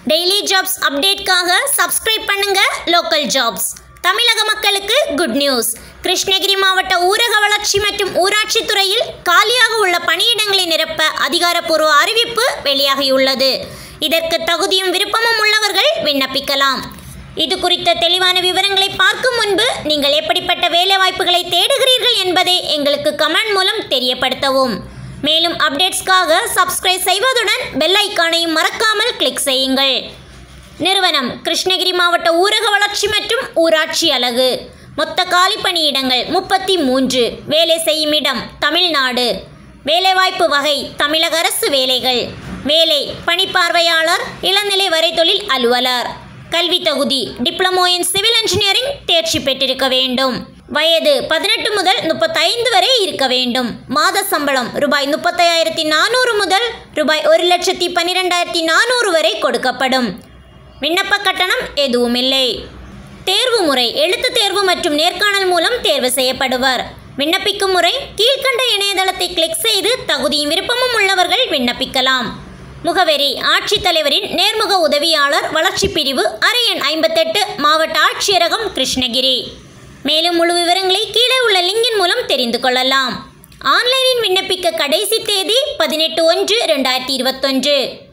daily jobs அப்டேட்காக subscribe பண்ணுங்க local jobs தமிழக மக்களுக்கு குட் நியூஸ் கிருஷ்ணகிரி மாவட்ட ஊரக வளர்ச்சி மற்றும் ஊராட்சி துறையில் காலியாக உள்ள பணியிடங்களை நிரப்ப அதிகாரப்பூர்வ அறிவிப்பு வெளியாகியுள்ளது இதற்கு தகுதியும் விருப்பமும் உள்ளவர்கள் விண்ணப்பிக்கலாம் இது குறித்த தெளிவான விவரங்களை பார்க்கும் முன்பு நீங்கள் எப்படிப்பட்ட வேலைவாய்ப்புகளை தேடுகிறீர்கள் என்பதை எங்களுக்கு கமெண்ட் மூலம் தெரியப்படுத்தவும் மேலும் அப்டேட்ஸ்க்காக சப்ஸ்கிரைப் செய்வதுடன் பெல் ஐக்கானையும் மறக்காமல் கிளிக் செய்யுங்கள் நிறுவனம் கிருஷ்ணகிரி மாவட்ட ஊரக வளர்ச்சி மற்றும் ஊராட்சி அலகு மொத்த காலி பணியிடங்கள் முப்பத்தி மூன்று வேலை செய்யும் இடம் தமிழ்நாடு வேலைவாய்ப்பு வகை தமிழக அரசு வேலைகள் வேலை பணிப்பார்வையாளர் இளநிலை வரை தொழில் அலுவலர் கல்வி தகுதி டிப்ளமோ இன் சிவில் இன்ஜினியரிங் தேர்ச்சி பெற்றிருக்க வேண்டும் வயது பதினெட்டு முதல் முப்பத்தைந்து வரை இருக்க வேண்டும் மாத சம்பளம் ரூபாய் முப்பத்தையாயிரத்தி நானூறு முதல் ரூபாய் ஒரு லட்சத்தி பன்னிரெண்டாயிரத்தி நானூறு வரை கொடுக்கப்படும் விண்ணப்ப கட்டணம் எதுவும் இல்லை தேர்வு முறை எழுத்து தேர்வு மற்றும் நேர்காணல் மூலம் தேர்வு செய்யப்படுவர் விண்ணப்பிக்கும் முறை கீழ்க்கண்ட இணையதளத்தை கிளிக் செய்து தகுதியும் விருப்பமும் உள்ளவர்கள் விண்ணப்பிக்கலாம் முகவரி ஆட்சித்தலைவரின் நேர்முக உதவியாளர் வளர்ச்சி பிரிவு அரையன் ஐம்பத்தெட்டு மாவட்ட ஆட்சியரகம் கிருஷ்ணகிரி மேலும் முழு விவரங்களை கீழே உள்ள லிங்கின் மூலம் தெரிந்து கொள்ளலாம் ஆன்லைனில் விண்ணப்பிக்க கடைசி தேதி பதினெட்டு ஒன்று ரெண்டாயிரத்தி இருபத்தொன்று